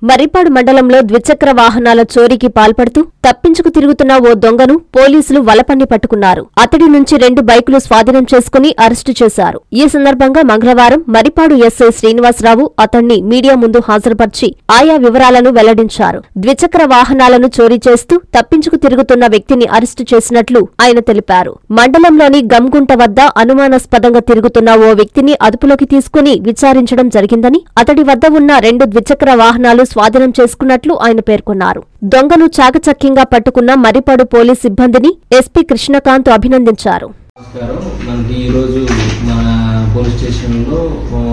మర్రిపాడు మండలంలో ద్విచక్ర వాహనాల చోరీకి పాల్పడుతూ తప్పించుకు తిరుగుతున్న ఓ దొంగను పోలీసులు వలపన్ని పట్టుకున్నారు అతడి నుంచి రెండు బైకులు స్వాధీనం చేసుకుని అరెస్టు చేశారు ఈ సందర్భంగా మంగళవారం మరిపాడు ఎస్ఐ శ్రీనివాసరావు అతన్ని మీడియా ముందు హాజరుపర్చి ఆయా వివరాలను వెల్లడించారు ద్విచక్ర వాహనాలను చోరీ చేస్తూ తప్పించుకు తిరుగుతున్న వ్యక్తిని అరెస్టు చేసినట్లు ఆయన తెలిపారు మండలంలోని గమ్గుంట వద్ద అనుమానాస్పదంగా తిరుగుతున్న ఓ వ్యక్తిని అదుపులోకి తీసుకుని విచారించడం జరిగిందని అతడి వద్ద ఉన్న రెండు ద్విచక్ర వాహనాలు స్వాధీనం చేసుకున్నట్లు ఆయన పేర్కొన్నారు దొంగను చాకచక్యంగా పట్టుకున్న మరిపాడు పోలీస్ సిబ్బందిని ఎస్పీ కృష్ణకాంత్ అభినందించారు నమస్కారం మనకి ఈరోజు మన పోలీస్ స్టేషన్లో ఆ,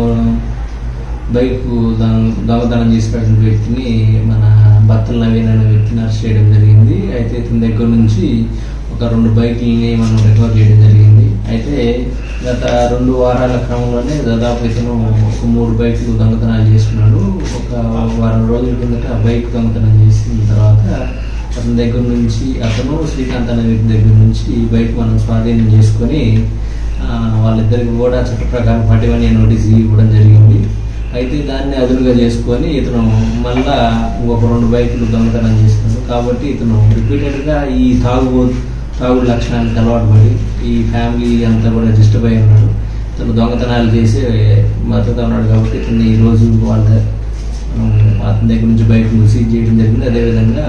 బైక్ దొంగ- దొంగతనం చేసి పెట్టిన వ్యక్తిని మన బత్తల నవీన్ అనే వ్యక్తిని అరెస్ట్ చేయడం జరిగింది అయితే ఇతని దగ్గర నుంచి ఒక రెండు బైకుల్ని మనం రికవర్ చేయడం జరిగింది అయితే గత రెండు వారాల క్రమంలోనే దాదాపు ఇతను ఒక మూడు బైకులు దొంగతనాలు చేసుకున్నాడు ఒక వారం రోజుల కిందట ఆ బైక్ దొంగతనం చేసిన తర్వాత అతని దగ్గర నుంచి అతను శ్రీకాంత్ అనే వ్యక్తి దగ్గర నుంచి ఈ బైక్ మనం స్వాధీనం చేసుకొని ఆ, వాళ్ళిద్దరికి కూడా చట్ట ప్రకారం పట్టివని నోటీస్ ఇవ్వడం జరిగింది అయితే దాన్ని అదునుగా చేసుకొని ఇతను మళ్ళా ఇంకొక రెండు బైకులు దొంగతనం చేస్తున్నాడు కాబట్టి ఇతను రిపీటెడ్గా ఈ తాగు తాగుడు లక్షణానికి అలవాటు పడి ఈ ఫ్యామిలీ అంతా కూడా డిస్టర్బ్ అయి ఉన్నాడు ఇతను దొంగతనాలు చేసి మద్దతు ఉన్నాడు కాబట్టి ఇతన్ని ఈరోజు వాళ్ళ ఉమ్, అతని దగ్గర నుంచి బైక్ సీజ్ చేయడం జరిగింది అదేవిధంగా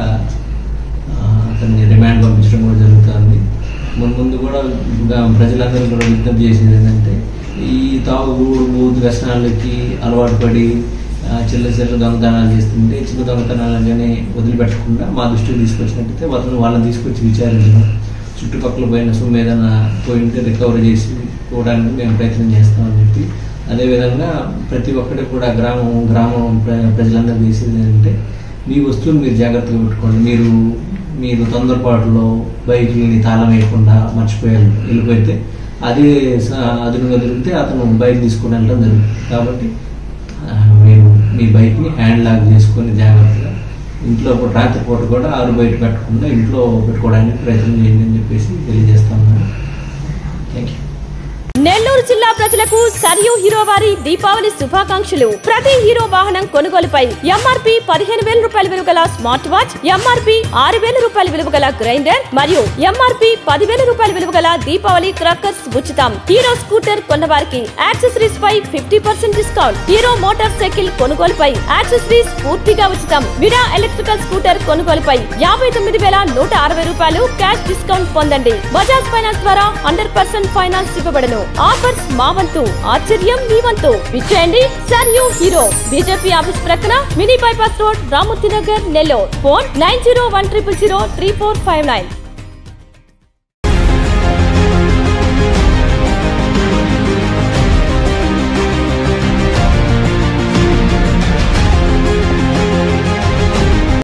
ఆ, అతన్ని రిమాండ్ పంపించడం కూడా జరుగుతుంది ముందు ముందు కూడా ఇంకా ప్రజలందరూ కూడా విజ్ఞప్తి చేసేది ఏంటంటే ఈ తాగుడు బూత్ వ్యసనాలకి అలవాటు పడి ఆ, చిల్ల చిల్ల దొంగతనాలు చేస్తుంటే చిన్న దొంగతనాలుగానే వదిలిపెట్టకుండా మా దృష్టికి తీసుకొచ్చినట్టయితే అతను వాళ్ళని తీసుకొచ్చి విచారించడం చుట్టుపక్కల పోయిన సొమ్ము ఏదైనా పోయి ఉంటే రికవరీ చేసి పోవడానికి మేము ప్రయత్నం చేస్తామని చెప్పి అదేవిధంగా ప్రతి ఒక్కటి కూడా గ్రామం గ్రామం ప్ర- ప్రజలందరూ చేసేది ఏంటంటే మీ వస్తువులు మీరు జాగ్రత్తగా పెట్టుకోండి మీరు మీరు తొందరపాటులో బైక్ని తాళం వేయకుండా మర్చిపోయారు వెళ్ళిపోతే అది స- అదునుగా దొరికితే అతను బైక్ తీసుకుని వెళ్ళడం జరుగుతుంది కాబట్టి ఆ, మీరు మీ బైక్ని హ్యాండ్ లాక్ చేసుకొని జాగ్రత్తగా ఇంట్లో పూట రాత్రిపూట కూడా ఆరు బయట పెట్టకుండా ఇంట్లో పెట్టుకోవడానికి ప్రయత్నం చేయండి అని చెప్పేసి తెలియజేస్తా ఉన్నాను థ్యాంక్ యూ నెల్లూరు జిల్లా ప్రజలకు సరియు హీరో వారి దీపావళి శుభాకాంక్షలు ప్రతి హీరో వాహనం కొనుగోలుపై ఎంఆర్పి పదిహేను వేల రూపాయల విలువ గల స్మార్ట్ వాచ్ ఎంఆర్పి ఆరు వేల రూపాయల విలువ గల గ్రైండర్ మరియు ఎంఆర్పి పదివేల రూపాయల విలువ గల దీపావళి క్రాకర్స్ ఉచితం హీరో స్కూటర్ కొన్న వారికి యాక్సెసరీస్ పై fifty percent discount Hero motorcycle కొనుగోలుపై యాక్సెసరీస్ పూర్తిగా ఉచితం విడా ఎలక్ట్రికల్ స్కూటర్ కొనుగోలుపై యాభై తొమ్మిది వేల నూట అరవై రూపాయలు క్యాష్ డిస్కౌంట్ పొందండి బజాజ్ ఫైనాన్స్ ద్వారా హండ్రెడ్ పర్సెంట్ ఫైనాన్స్ ఇవ్వబడను ఆఫర్స్ మా వంతు ఆశ్చర్యం మీ వంతు విచ్చేయండి సర్ యూ హీరో బీజేపీ ఆఫీస్ ప్రక్కన mini bypass road Ramurthy Nagar Nellore phone nine zero one triple zero three four five nine